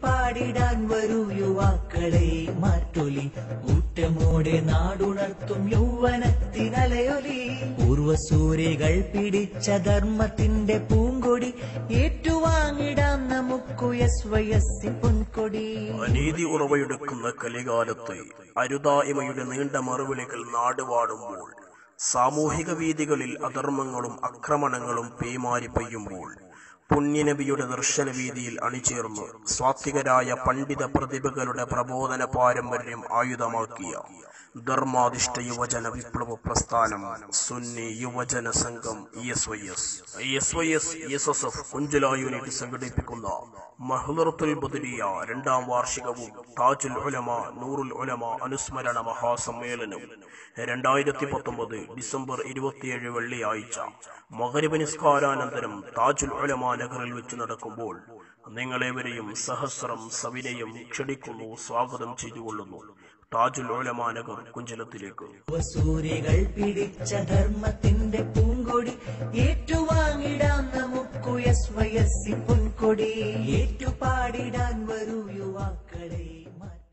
ഏറ്റുപാടിടാൻ വരൂ യുവാക്കളെ മാറ്റൊലി ഊറ്റമോടെ നാടുണർത്തും യൗവനത്തിനലയൊലി പൂർവസൂരികൾ പിടിച്ച ധർമ്മത്തിന്റെ പൂങ്കൊടി ഏറ്റുവാങ്ങിടാം നമുക്കു എസ് വയസ്സി പൊൻകൊടി അനീതി ഉറവയെടുക്കുന്ന കലികാലത്ത് അരുതായ്മയുടെ നീണ്ട മറുവിളികൾ നാടുവാടുമ്പോൾ സാമൂഹിക വീതികളിൽ അധർമ്മങ്ങളും ആക്രമണങ്ങളും പേമാരി പെയ്യുമ്പോൾ പുണ്യനബിയുടെ ദർശനവീതിയിൽ അണിചേർന്ന് സ്വാത്വികരായ പണ്ഡിത പ്രതിഭകളുടെ പ്രബോധന പാരമ്പര്യം ആയുധമാക്കിയ ധർമാധിഷ്ഠ യുവജന വിപ്ലവ പ്രസ്ഥാനം Sunni Yuvajana Sangham E S Y S E S Y S S S F Kunchala unit സംഘടിപ്പിക്കുന്ന മഹ്ലറത്തുൽ ബദരിയ രണ്ടാം വാർഷികവും താജുൽ ഉലമ നൂറുൽ ഉലമ അനുസ്മരണ മഹാസമ്മേളനവും രണ്ടായിരത്തി പത്തൊമ്പത് ഡിസംബർ ഇരുപത്തിയേഴ് വെള്ളിയാഴ്ച മകരിബ് നിസ്കാരാനന്തരം താജുൽ ഉലമ നഗറിൽ വെച്ച് നടക്കുമ്പോൾ നിങ്ങളേവരെയും സഹസ്രം സവിനയം ക്ഷണിക്കുന്നു സ്വാഗതം ചെയ്തുകൊള്ളുന്നു താജുൽ ഉലമ നഗർ കുഞ്ചലത്തിലേക്ക് സൂര്യകൾ പിടിച്ച ധർമ്മത്തിന്റെ പൂങ്കൊടി ഏറ്റുവാങ്ങിടാം നമുക്കു എസ് വയസ്സി പൊൻകൊടി ഏറ്റുപാടിടാൻ വരൂ യുവാക്കളെ മാറ്റൊലി